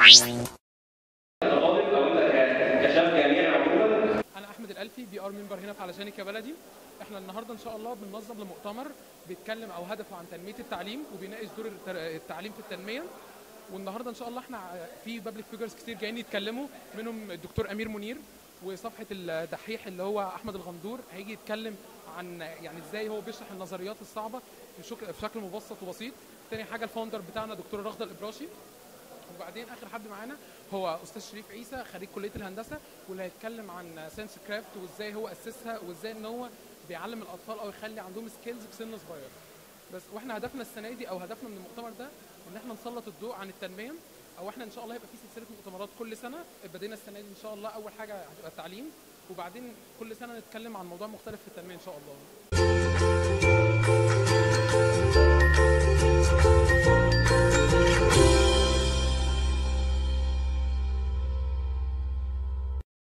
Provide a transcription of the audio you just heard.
كطالب او انت ك- كشاب جامعي عموما انا احمد الالفي بي ار ممبر هنا في علشانك يا بلدي احنا النهارده ان شاء الله بننظم لمؤتمر بيتكلم او هدفه عن تنميه التعليم وبيناقش دور التر- التعليم في التنميه والنهارده ان شاء الله احنا في بابليك فيجرز كتير جايين يتكلموا منهم الدكتور امير منير وصفحه الدحيح اللي هو احمد الغندور هيجي يتكلم عن يعني ازاي هو بيشرح النظريات الصعبه في شكل في شكل مبسط وبسيط تاني حاجه الفاوندر بتاعنا دكتور رغده الابراشي وبعدين اخر حد معانا هو استاذ شريف عيسى خريج كليه الهندسه واللي هيتكلم عن ساينس كرافت وازاي هو اسسها وازاي ان هو بيعلم الاطفال او يخلي عندهم سكيلز في سن صغير بس واحنا هدفنا السنه دي او هدفنا من المؤتمر ده ان احنا نسلط الضوء عن التنميه او احنا ان شاء الله هيبقى في سلسله مؤتمرات كل سنه بدينا السنه دي ان شاء الله اول حاجه هتبقى التعليم وبعدين كل سنه نتكلم عن موضوع مختلف في التنميه ان شاء الله